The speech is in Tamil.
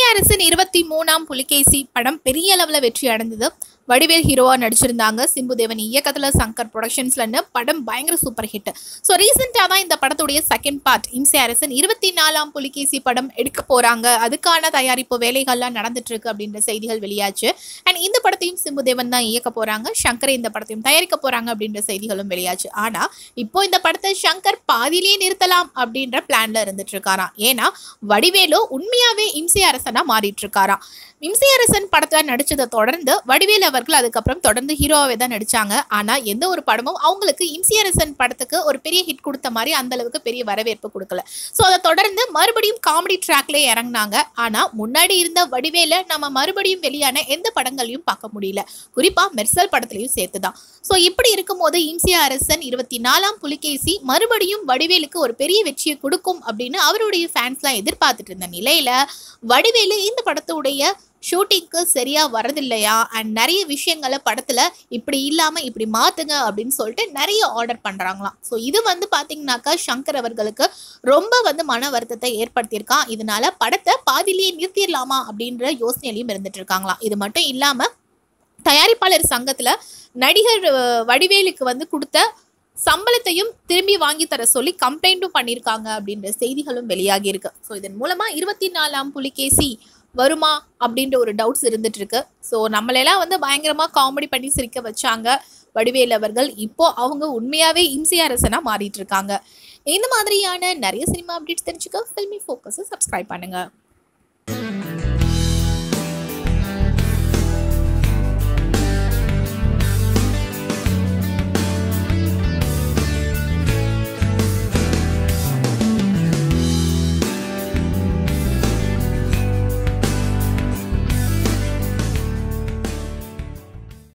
அரசின் இருபத்தி மூணாம் புலிகேசி படம் பெரிய அளவில் வெற்றி அடைந்தது வடிவேல் ஹீரோவா நடிச்சிருந்தாங்க சிம்புதேவன் இயக்கத்துல சங்கர் ப்ரொடக்ஷன்ஸ்லன்னு படம் பயங்கர சூப்பர் ஹிட் ஸோ ரீசெண்டாக தான் இந்த படத்துடைய செகண்ட் பார்ட் இம்சை அரசன் இருபத்தி நாலாம் புலிகேசி படம் எடுக்க போறாங்க அதுக்கான தயாரிப்பு வேலைகள்லாம் நடந்துட்டு இருக்கு அப்படின்ற செய்திகள் வெளியாச்சு அண்ட் இந்த படத்தையும் சிம்புதேவன் தான் இயக்க போறாங்க சங்கரை இந்த படத்தையும் தயாரிக்க போறாங்க அப்படின்ற செய்திகளும் வெளியாச்சு ஆனா இப்போ இந்த படத்தை சங்கர் பாதியிலேயே நிறுத்தலாம் அப்படின்ற பிளான்ல இருந்துட்டு இருக்காராம் ஏன்னா வடிவேலு உண்மையாவே இம்சை அரசனா மாறிட்டு இருக்காராம் இம்சை அரசன் படத்துல நடிச்சதை தொடர்ந்து வடிவேல் அவர்கள் அதுக்கப்புறம் தொடர்ந்து ஹீரோவாவே தான் நடிச்சாங்க ஆனா எந்த ஒரு படமும் அவங்களுக்கு இம்சை அரசன் படத்துக்கு ஒரு பெரிய ஹிட் கொடுத்த மாதிரி அந்த அளவுக்கு பெரிய வரவேற்பு கொடுக்கல ஸோ அதை தொடர்ந்து மறுபடியும் காமெடி ட்ராக்ல இறங்குனாங்க ஆனா முன்னாடி இருந்த வடிவேல நம்ம மறுபடியும் வெளியான எந்த படங்களையும் பார்க்க முடியல குறிப்பா மெர்சல் படத்துலையும் சேர்த்துதான் ஸோ இப்படி இருக்கும்போது இம்சியா அரசன் இருபத்தி நாலாம் புலிகேசி மறுபடியும் வடிவேலுக்கு ஒரு பெரிய வெற்றியை கொடுக்கும் அப்படின்னு அவருடைய ஃபேன்ஸ்லாம் எதிர்பார்த்துட்டு இருந்த நிலையில வடிவேலு இந்த படத்துடைய ஷூட்டிங்க்கு சரியா வரதில்லையா அண்ட் நிறைய விஷயங்களை படத்துல இப்படி இல்லாம இப்படி மாத்துங்க அப்படின்னு சொல்லிட்டு நிறைய ஆர்டர் பண்றாங்களாம் ஸோ இது வந்து பாத்தீங்கன்னாக்கா சங்கர் அவர்களுக்கு ரொம்ப வந்து மன வருத்தத்தை ஏற்படுத்தியிருக்கான் இதனால படத்தை பாதியிலேயே நிறுத்திடலாமா அப்படின்ற யோசனையிலையும் இருந்துட்டு இருக்காங்களாம் இது மட்டும் இல்லாம தயாரிப்பாளர் சங்கத்துல நடிகர் அஹ், வடிவேலுக்கு வந்து கொடுத்த சம்பளத்தையும் திரும்பி வாங்கி தர சொல்லி கம்ப்ளைண்ட்டும் பண்ணியிருக்காங்க அப்படின்ற செய்திகளும் வெளியாகி இருக்கு ஸோ இதன் மூலமா இருபத்தி நாலாம் புலிகேசி வருமா அப்படின்ற ஒரு டவுட்ஸ் இருந்துட்டு இருக்கு ஸோ நம்மளெல்லாம் வந்து பயங்கரமா காமெடி பண்ணி சிரிக்க வச்சாங்க வடிவேல் அவர்கள் இப்போ அவங்க உண்மையாவே இம்சை அரசனா மாறிட்டு இருக்காங்க இந்த மாதிரியான நிறைய சினிமா அப்டேட்ஸ் தெரிஞ்சுக்க ஃபில்மி ஃபோக்கஸை சப்ஸ்கிரைப் பண்ணுங்க